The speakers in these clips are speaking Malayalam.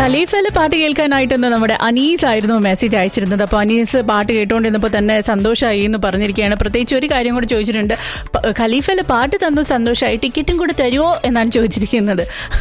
ഖലീഫയിലെ പാട്ട് കേൾക്കാനായിട്ടെന്ന് നമ്മുടെ അനീസ് ആയിരുന്നു മെസ്സേജ് അയച്ചിരുന്നത് അപ്പോൾ അനീസ് പാട്ട് കേട്ടുകൊണ്ടിരുന്നപ്പോൾ തന്നെ സന്തോഷമായി എന്ന് പറഞ്ഞിരിക്കുകയാണ് പ്രത്യേകിച്ച് ഒരു കാര്യം കൂടി ചോദിച്ചിട്ടുണ്ട് പ- ഖലീഫയിലെ പാട്ട് തന്നു സന്തോഷമായി ടിക്കറ്റും കൂടെ തരുമോ എന്നാണ് ചോദിച്ചിരിക്കുന്നത്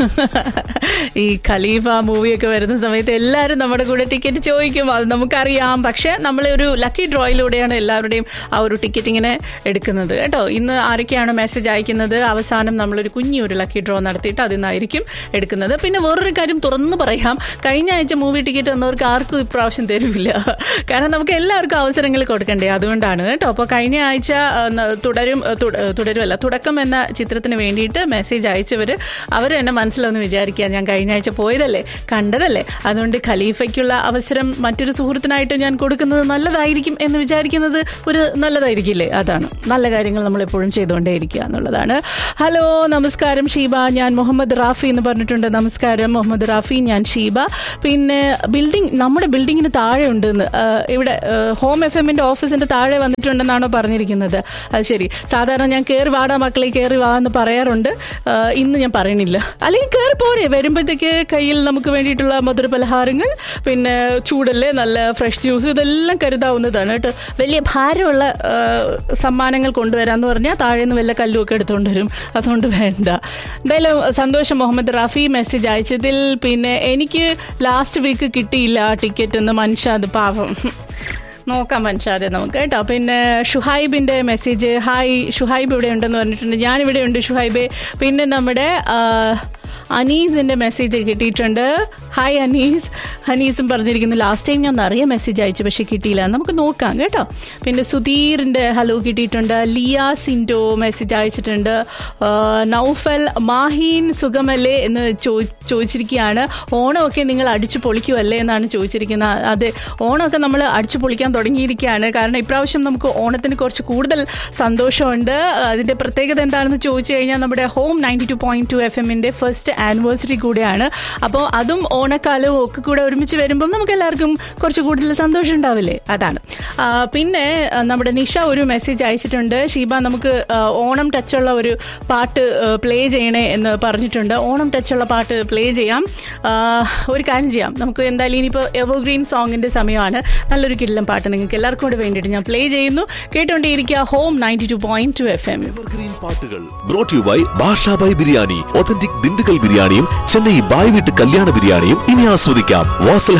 ഈ ഖലീഫ മൂവിയൊക്കെ വരുന്ന സമയത്ത് എല്ലാവരും നമ്മുടെ കൂടെ ടിക്കറ്റ് ചോദിക്കും അത് നമുക്കറിയാം പക്ഷേ നമ്മൾ ഒരു ലക്കി ഡ്രോയിലൂടെയാണ് എല്ലാവരുടെയും ആ ഒരു ടിക്കറ്റ് ഇങ്ങനെ എടുക്കുന്നത് കേട്ടോ ഇന്ന് ആരൊക്കെയാണ് മെസ്സേജ് അയക്കുന്നത് അവസാനം നമ്മളൊരു കുഞ്ഞൊരു ലക്കി ഡ്രോ നടത്തിയിട്ട് അതിൽ നിന്നായിരിക്കും എടുക്കുന്നത് പിന്നെ വേറൊരു കാര്യം തുറന്നു പറയാം കഴിഞ്ഞ ആഴ്ച മൂവി ടിക്കറ്റ് തന്നവർക്ക് ആർക്കും ഇപ്രാവശ്യം തരില്ല കാരണം നമുക്ക് എല്ലാവർക്കും അവസരങ്ങൾ കൊടുക്കണ്ടേ അതുകൊണ്ടാണ് കേട്ടോ അപ്പോൾ കഴിഞ്ഞ ആഴ്ച ആ, ന- തുടരും ആ, തുട- ആ, തുടരുമല്ല തുടക്കം എന്ന ചിത്രത്തിന് വേണ്ടിയിട്ട് മെസ്സേജ് അയച്ചവർ അവർ എന്നെ മനസ്സിലൊന്ന് വിചാരിക്കുക ഞാൻ കഴിഞ്ഞ ആഴ്ച പോയതല്ലേ കണ്ടതല്ലേ അതുകൊണ്ട് ഖലീഫയ്ക്കുള്ള അവസരം മറ്റൊരു സുഹൃത്തിനായിട്ട് ഞാൻ കൊടുക്കുന്നത് നല്ലതായിരിക്കും എന്ന് വിചാരിക്കുന്നത് ഒരു നല്ലതായിരിക്കില്ലേ അതാണ് നല്ല കാര്യങ്ങൾ നമ്മൾ എപ്പോഴും ചെയ്തുകൊണ്ടേയിരിക്കുക എന്നുള്ളതാണ് ഹലോ നമസ്കാരം ഷീബ ഞാൻ മുഹമ്മദ് റാഫി എന്ന് പറഞ്ഞിട്ടുണ്ട് നമസ്കാരം മുഹമ്മദ് റാഫി ഞാൻ ഷീബ പിന്നെ ബിൽഡിംഗ് നമ്മുടെ ബിൽഡിങ്ങിന് താഴെ ഉണ്ടെന്ന് ആ, ഇവിടെ ഹോം എഫ് എമ്മിന്റെ ഓഫീസിന്റെ താഴെ വന്നിട്ടുണ്ടെന്നാണോ പറഞ്ഞിരിക്കുന്നത് അത് ശരി സാധാരണ ഞാൻ കയറി വാടാ മക്കളെ കയറി വാ എന്ന് പറയാറുണ്ട് ആ, ഇന്ന് ഞാൻ പറയണില്ല അല്ലെങ്കിൽ കയറി പോരെ വരുമ്പോഴത്തേക്ക് കയ്യിൽ നമുക്ക് വേണ്ടിയിട്ടുള്ള മധുര പലഹാരങ്ങൾ പിന്നെ ചൂടല്ലേ നല്ല ഫ്രഷ് ജ്യൂസ് ഇതെല്ലാം കരുതാവുന്നതാണ് കേട്ടോ വലിയ ഭാരമുള്ള ആ, സമ്മാനങ്ങൾ കൊണ്ടുവരാന്ന് പറഞ്ഞാൽ താഴെ നിന്ന് വല്ല കല്ലുമൊക്കെ എടുത്തുകൊണ്ട് വരും അതുകൊണ്ട് വേണ്ട എന്തായാലും സന്തോഷം മുഹമ്മദ് റാഫി മെസ്സേജ് അയച്ചതിൽ പിന്നെ എനിക്ക് ലാസ്റ്റ് വീക്ക് കിട്ടിയില്ല ടിക്കറ്റ് എന്ന് മനുഷ്യാത് പാവം നോക്കാം മനുഷ്യാതെ നമുക്ക് കേട്ടോ പിന്നെ ഷുഹൈബിന്റെ മെസ്സേജ് ഹായ് ഷുഹൈബ് ഇവിടെ ഉണ്ടെന്ന് പറഞ്ഞിട്ടുണ്ട് ഞാനിവിടെ ഉണ്ട് ഷുഹൈബെ പിന്നെ നമ്മുടെ ആ, അനീസിന്റെ മെസ്സേജ് കിട്ടിയിട്ടുണ്ട് ഹായ് അനീസ് അനീസും പറഞ്ഞിരിക്കുന്നു ലാസ്റ്റ് ടൈം ഞാൻ നിറയെ മെസ്സേജ് അയച്ചു പക്ഷെ കിട്ടിയില്ല നമുക്ക് നോക്കാം കേട്ടോ പിന്നെ സുധീറിന്റെ ഹലോ കിട്ടിയിട്ടുണ്ട് ലിയ സിൻഡോ മെസ്സേജ് അയച്ചിട്ടുണ്ട് ആ, നൗഫൽ മാഹീൻ സുഖമല്ലേ എന്ന് ചോദി- ചോദിച്ചിരിക്കുകയാണ് ഓണമൊക്കെ നിങ്ങൾ അടിച്ചു പൊളിക്കുമല്ലേ എന്നാണ് ചോദിച്ചിരിക്കുന്നത് അതെ ഓണമൊക്കെ നമ്മൾ അടിച്ചു പൊളിക്കാൻ തുടങ്ങിയിരിക്കുകയാണ് കാരണം ഇപ്രാവശ്യം നമുക്ക് ഓണത്തിന് കുറച്ച് കൂടുതൽ സന്തോഷമുണ്ട് അതിന്റെ പ്രത്യേകത എന്താണെന്ന് ചോദിച്ചു കഴിഞ്ഞാൽ നമ്മുടെ home ninety two point two F എമ്മിന്റെ ഫസ്റ്റ് ആനിവേഴ്സറി കൂടെയാണ് അപ്പോൾ അതും ഓണക്കാലവും ഒക്കെ കൂടെ ഒരുമിച്ച് വരുമ്പം നമുക്ക് എല്ലാവർക്കും കുറച്ച് കൂടുതൽ സന്തോഷം ഉണ്ടാവില്ലേ അതാണ് ആ, പിന്നെ ആ, നമ്മുടെ നിഷ ഒരു മെസ്സേജ് അയച്ചിട്ടുണ്ട് ഷീബ നമുക്ക് ആ, ഓണം ടച്ചുള്ള ഒരു പാട്ട് പ്ലേ ചെയ്യണേ എന്ന് പറഞ്ഞിട്ടുണ്ട് ഓണം ടച്ചുള്ള പാട്ട് പ്ലേ ചെയ്യാം ആ, ഒരു കാര്യം ചെയ്യാം നമുക്ക് എന്തായാലും ഇനിയിപ്പോൾ എവർഗ്രീൻ സോങ്ങിന്റെ സമയമാണ് നല്ലൊരു കിടിലം പാട്ട് നിങ്ങൾക്ക് എല്ലാവർക്കും കൂടെ വേണ്ടിയിട്ട് ഞാൻ പ്ലേ ചെയ്യുന്നു കേട്ടോണ്ടേയിരിക്കുക home ninety two point two F M evergreen പാട്ടുകൾ brought you by Basha Bhai biryani authentic Dindigul ബിരിയാണിയും ചെന്നൈ ബായ് വീട്ട് കല്യാണ ബിരിയാണിയും ഇനി ആസ്വദിക്കാം വാസൽ